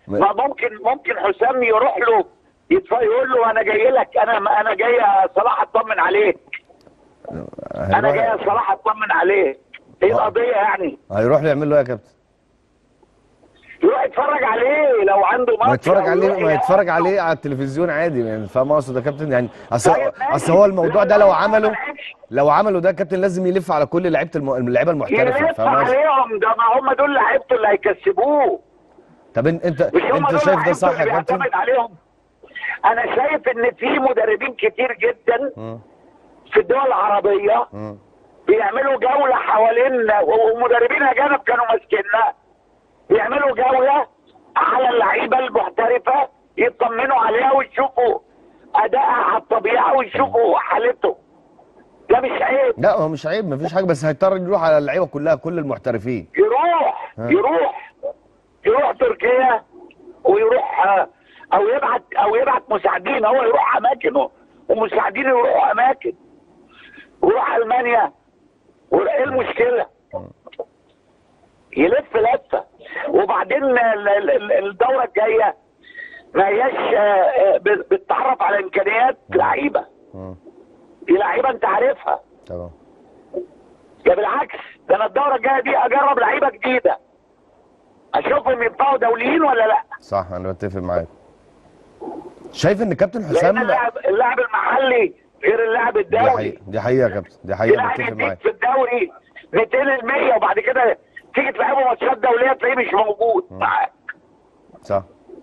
ما ممكن ممكن حسام يروح له يتف- يقول له انا جاي لك انا انا جاي يا صلاح اطمن عليك انا جاي يا هيروح صلاح اطمن عليك ايه آه. القضيه يعني هيروح له يعمل له ايه يا كابتن يروح يتفرج عليه لو عنده ماتش ما يتفرج أو عليه يروح ما يتفرج يقابله. عليه على التلفزيون عادي يعني فاهم اقصد يا كابتن يعني اصل طيب ماشي. اصل هو الموضوع ده لا، لو لا، عمله ما لعبش. لو عمله ده كابتن لازم يلف على كل لعيبه الم- اللعيبه المحترفه يلف فاهم قصدي؟ عليهم ده ما هم دول لعيبته اللي هيكسبوه طب إن- انت مش هم انت دول شايف ده لعيبته صح اللي يا كابتن؟ بيعتمد عليهم انا شايف ان في مدربين كتير جدا مم. في الدول العربيه مم. بيعملوا جوله حوالين ومدربين اجانب كانوا ماسكيننا بيعملوا جوله على اللعيبه المحترفه يطمنوا عليها ويشوفوا ادائها على الطبيعه ويشوفوا حالته ده مش عيب لا هو مش عيب مفيش حاجه بس هيضطر يروح على اللعيبه كلها كل المحترفين يروح ها. يروح يروح تركيا ويروح آه، او يبعت او يبعت مساعدين هو يروح اماكن ومساعدين يروحوا اماكن ويروح المانيا وايه المشكله؟ يلف لفه وبعدين ال- ال- ال- الدوره الجايه ما هياش آه، آه، بت- بتتعرف على امكانيات لعيبه مم. دي لعيبه انت عارفها تمام ده بالعكس ده انا الدوره الجايه دي اجرب لعيبه جديده اشوفهم ينفعوا دوليين ولا لا صح انا بتفق معاك شايف ان كابتن لان حسام اللاعب اللاعب المحلي غير اللاعب دي الدولي حقيقه دي حقيقه يا كابتن دي في حقيقه لاعب بتفق يديك معاك في الدوري 200% وبعد كده تيجي تلعبه ماتشات دوليه تلاقيه مش موجود معاك صح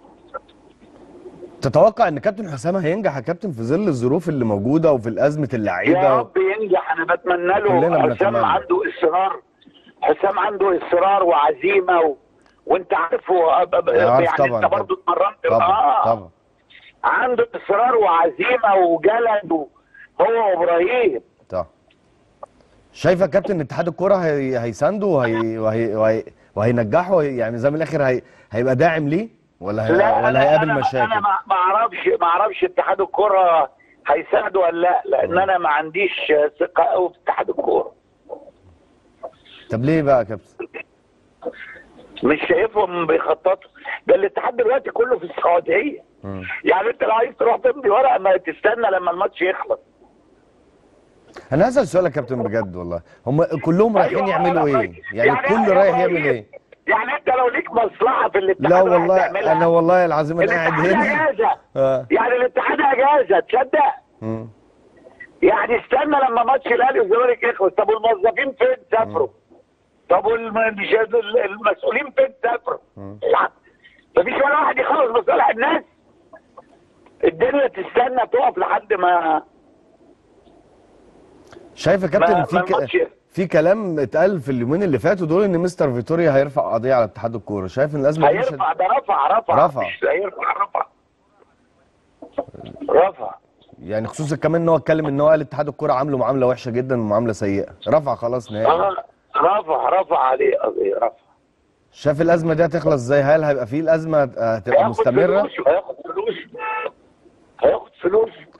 تتوقع ان كابتن حسام هينجح يا كابتن في ظل الظروف اللي موجوده وفي الازمه يا اللعيبه رب ينجح انا بتمنى كلنا له حسام بنتمنى. عنده اصرار حسام عنده اصرار وعزيمه و... وانت عارفه أب- أب- عارف يعني طبعاً، انت برضه اتمرنت طبعا آه. طبعا عنده اصرار وعزيمه وجلد و... هو وابراهيم طبعا شايف يا كابتن اتحاد الكوره هي... هيسانده وهي... وهي... وهي... وهينجحه يعني زي من الاخر هي... هيبقى داعم ليه ولا هي... ولا أنا هيقابل أنا مشاكل انا ما ما اعرفش ما اعرفش اتحاد الكره هيساعده ولا لا لان انا ما عنديش ثقه قوي في اتحاد الكوره طب ليه بقى يا كابتن مش شايفهم بيخططوا ده الاتحاد دلوقتي كله في السعوديه مم. يعني انت لو عايز تروح تمضي ورقه ما تستنى لما الماتش يخلص انا هسال سؤال يا كابتن بجد والله هم كلهم رايحين أيوة، يعملوا أنا ايه فاكر. يعني الكل يا رايح يعمل إبراهيم، ايه يعني انت لو ليك مصلحه في الاتحاد لا رايح والله تعملها. انا والله العظيم انا قاعد الاتحاد هنا اجازه آه. يعني الاتحاد اجازه تصدق مم. يعني استنى لما ماتش الاهلي والزمالك يخلص طب والموظفين فين سافروا طب والمسؤولين فين سافروا مم. لا مفيش ولا واحد يخلص مصالح الناس الدنيا تستنى تقف لحد ما شايف يا كابتن ما- في ما ك... الماتش- في كلام اتقال في اليومين اللي فاتوا دول ان مستر فيتوريا هيرفع قضيه على اتحاد الكوره شايف ان الازمه دي مش هيرفع ده رفع رفع رفع. مش هيرفع رفع رفع يعني خصوصا كمان ان هو اتكلم ان هو قال اتحاد الكوره عامله معامله وحشه جدا ومعامله سيئه رفع خلاص نهائي اه رفع رفع عليه قضيه رفع شايف الازمه دي هتخلص ازاي هل هيبقى في الازمه هتبقى هياخد مستمره فلوس هياخد فلوس هياخد فلوس